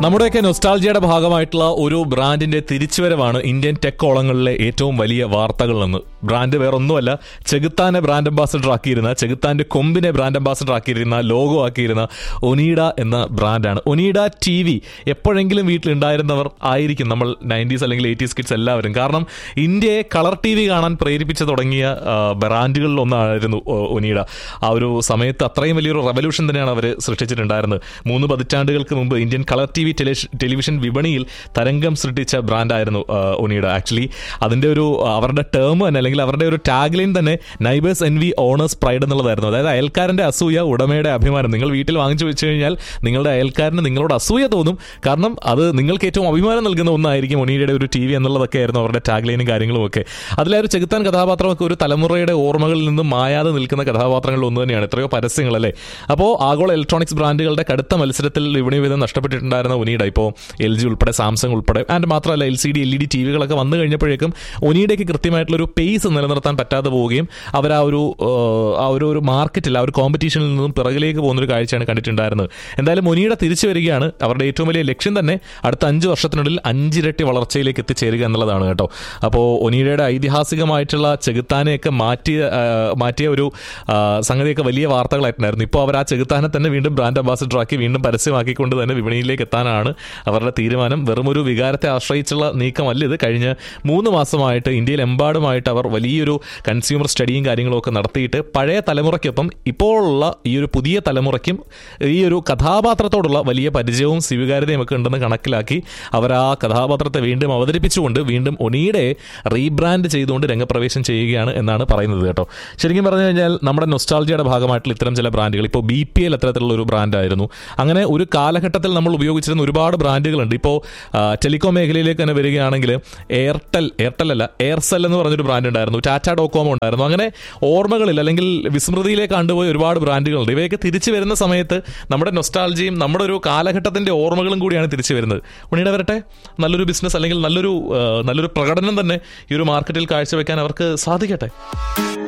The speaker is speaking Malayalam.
നമ്മുടെയൊക്കെ നൊസ്റ്റാൾജിയുടെ ഭാഗമായിട്ടുള്ള ഒരു ബ്രാൻഡിന്റെ തിരിച്ചുവരവാണ് ഇന്ത്യൻ ടെക് കോളങ്ങളിലെ ഏറ്റവും വലിയ വാർത്തകൾ എന്ന് ബ്രാൻഡ് വേറെ ഒന്നുമല്ല ചെകുത്താനെ ബ്രാൻഡ് അംബാസഡർ ആക്കിയിരുന്ന ചെകുത്താന്റെ കൊമ്പിനെ ബ്രാൻഡ് അംബാസഡർ ആക്കിയിരുന്ന ലോഗോ ആക്കിയിരുന്ന ഒനീഡ എന്ന ബ്രാൻഡാണ് ഒനീഡ ടി വി എപ്പോഴെങ്കിലും വീട്ടിലുണ്ടായിരുന്നവർ ആയിരിക്കും നമ്മൾ നയൻറ്റീസ് അല്ലെങ്കിൽ എയ്റ്റീസ് കിഡ്സ് എല്ലാവരും കാരണം ഇന്ത്യയെ കളർ ടി വി കാണാൻ പ്രേരിപ്പിച്ചു തുടങ്ങിയ ആ, ബ്രാൻഡുകളിൽ ഒന്നായിരുന്നു ഒ- ഒനീഡ ആ ഒരു സമയത്ത് അത്രയും വലിയൊരു റെവല്യൂഷൻ തന്നെയാണ് അവർ സൃഷ്ടിച്ചിട്ടുണ്ടായിരുന്നത് മൂന്ന് പതിറ്റാണ്ടുകൾക്ക് മുമ്പ് Indian colour T V television വിപണിയിൽ തരംഗം സൃഷ്ടിച്ച ബ്രാൻഡായിരുന്നു ആ, ഒനീഡ ആക്ച്വലി അതിന്റെ ഒരു അവരുടെ ടേം തന്നെ അല്ലെങ്കിൽ അവരുടെ ഒരു ടാഗ് ലൈൻ തന്നെ neighbours envy owners pride എന്നുള്ളതായിരുന്നു അതായത് അയൽക്കാരന്റെ അസൂയ ഉടമയുടെ അഭിമാനം നിങ്ങൾ വീട്ടിൽ വാങ്ങിച്ചു വെച്ച് കഴിഞ്ഞാൽ നിങ്ങളുടെ അയൽക്കാരന് നിങ്ങളോട് അസൂയ തോന്നും കാരണം അത് നിങ്ങൾക്ക് ഏറ്റവും അഭിമാനം നൽകുന്ന ഒന്നായിരിക്കും ഒനീഡയുടെ ഒരു ടി വി എന്നുള്ളതൊക്കെ ആയിരുന്നു അവരുടെ ടാഗ് ലൈനും കാര്യങ്ങളും ഒക്കെ അതിലെ ആ ഒരു ചെകുത്താൻ കഥാപാത്രമൊക്കെ ഒരു തലമുറയുടെ ഓർമ്മകളിൽ നിന്നും മായാതെ നിൽക്കുന്ന കഥാപാത്രങ്ങളിൽ ഒന്ന് തന്നെയാണ് എത്രയോ പരസ്യങ്ങളല്ലേ അപ്പോൾ ആഗോള ഇലക്ട്രോണിക്സ് ബ്രാൻഡുകളുടെ കടുത്ത മത്സരത്തിൽ വിപണി വിധം നഷ്ടപ്പെട്ടിട്ടുണ്ടായിരുന്ന ഒനീഡ ഇപ്പോൾ എൽ ജി ഉൾപ്പെടെ സാംസങ് ഉൾപ്പെടെ ആൻഡ് മാത്രമല്ല L C D L E D T വികളൊക്കെ വന്നു കഴിഞ്ഞപ്പോഴേക്കും ഒനീഡയ്ക്ക് കൃത്യമായിട്ടുള്ള ഒരു പേസ് നിലനിർത്താൻ പറ്റാതെ പോവുകയും അവർ ആ ഒരു ആ, ആ ഒരു ഒരു മാർക്കറ്റിൽ ആ ഒരു കോമ്പറ്റീഷനിൽ നിന്നും പിറകിലേക്ക് പോകുന്ന ഒരു കാഴ്ചയാണ് കണ്ടിട്ടുണ്ടായിരുന്നത് എന്തായാലും ഒനീഡ തിരിച്ചു വരികയാണ് അവരുടെ ഏറ്റവും വലിയ ലക്ഷ്യം തന്നെ അടുത്ത അഞ്ച് വർഷത്തിനുള്ളിൽ അഞ്ചിരട്ടി വളർച്ചയിലേക്ക് എത്തിച്ചേരുക എന്നുള്ളതാണ് കേട്ടോ അപ്പോൾ ഒനീഡയുടെ ഐതിഹാസികമായിട്ടുള്ള ചെകുത്താനെയൊക്കെ മാറ്റിയ ആ, മാറ്റിയ ഒരു ആ, സംഗതിയൊക്കെ വലിയ വാർത്തകളായിട്ടുണ്ടായിരുന്നു ഇപ്പോൾ അവർ ആ ചെകുത്താനെ തന്നെ വീണ്ടും ബ്രാൻഡ് അംബാസിഡർ ആക്കി വീണ്ടും പരസ്യമാക്കിക്കൊണ്ട് തന്നെ വിപണിയിലേക്ക് എത്താനാണ് അവരുടെ തീരുമാനം വെറും ഒരു വികാരത്തെ ആശ്രയിച്ചുള്ള നീക്കമല്ല ഇത് കഴിഞ്ഞ മൂന്ന് മാസമായിട്ട് ഇന്ത്യയിലെമ്പാടുമായിട്ട് അവർ വലിയൊരു കൺസ്യൂമർ സ്റ്റഡിയും കാര്യങ്ങളും ഒക്കെ നടത്തിയിട്ട് പഴയ തലമുറയ്ക്കൊപ്പം ഇപ്പോഴുള്ള ഈ ഒരു പുതിയ തലമുറയ്ക്കും ഈ ഒരു കഥാപാത്രത്തോടുള്ള വലിയ പരിചയവും സ്വീകാര്യതയും ഒക്കെ ഉണ്ടെന്ന് കണക്കിലാക്കി അവർ ആ കഥാപാത്രത്തെ വീണ്ടും അവതരിപ്പിച്ചുകൊണ്ട് വീണ്ടും ഒനീടെ റീബ്രാൻഡ് ചെയ്തുകൊണ്ട് രംഗപ്രവേശം ചെയ്യുകയാണ് എന്നാണ് പറയുന്നത് കേട്ടോ ശരിക്കും പറഞ്ഞു കഴിഞ്ഞാൽ നമ്മുടെ നൊസ്റ്റാൾജിയുടെ ഭാഗമായിട്ടുള്ള ഇത്തരം ചില ബ്രാൻഡുകൾ ഇപ്പോൾ ബി പി എൽ അത്തരത്തിലുള്ള ഒരു ബ്രാൻഡായിരുന്നു അങ്ങനെ ഒരു കാലഘട്ടത്തിൽ നമ്മൾ ഉപയോഗിച്ചിരുന്ന ഒരുപാട് ബ്രാൻഡുകളുണ്ട് ഇപ്പോൾ ടെലികോം മേഖലയിലേക്ക് തന്നെ വരികയാണെങ്കിൽ എയർടെൽ എയർടെൽ അല്ല എയർസെൽ എന്ന് പറഞ്ഞൊരു ബ്രാൻഡ് ഉണ്ടായിരുന്നു ടാറ്റ ഡോകോമോ ഉണ്ടായിരുന്നു അങ്ങനെ ഓർമ്മകളിൽ അല്ലെങ്കിൽ വിസ്മൃതിയിലേക്ക് കണ്ടുപോയ ഒരുപാട് ബ്രാൻഡുകളുണ്ട് ഇവയൊക്കെ തിരിച്ചു വരുന്ന സമയത്ത് നമ്മുടെ നൊസ്റ്റാൾജിയും നമ്മുടെ ഒരു കാലഘട്ടത്തിന്റെ ഓർമ്മകളും കൂടിയാണ് തിരിച്ചു വരുന്നത് ഉണ്ണിയുടെ വരട്ടെ നല്ലൊരു ബിസിനസ് അല്ലെങ്കിൽ നല്ലൊരു ആ, നല്ലൊരു പ്രകടനം തന്നെ ഈ ഒരു മാർക്കറ്റിൽ കാഴ്ചവെക്കാൻ അവർക്ക് സാധിക്കട്ടെ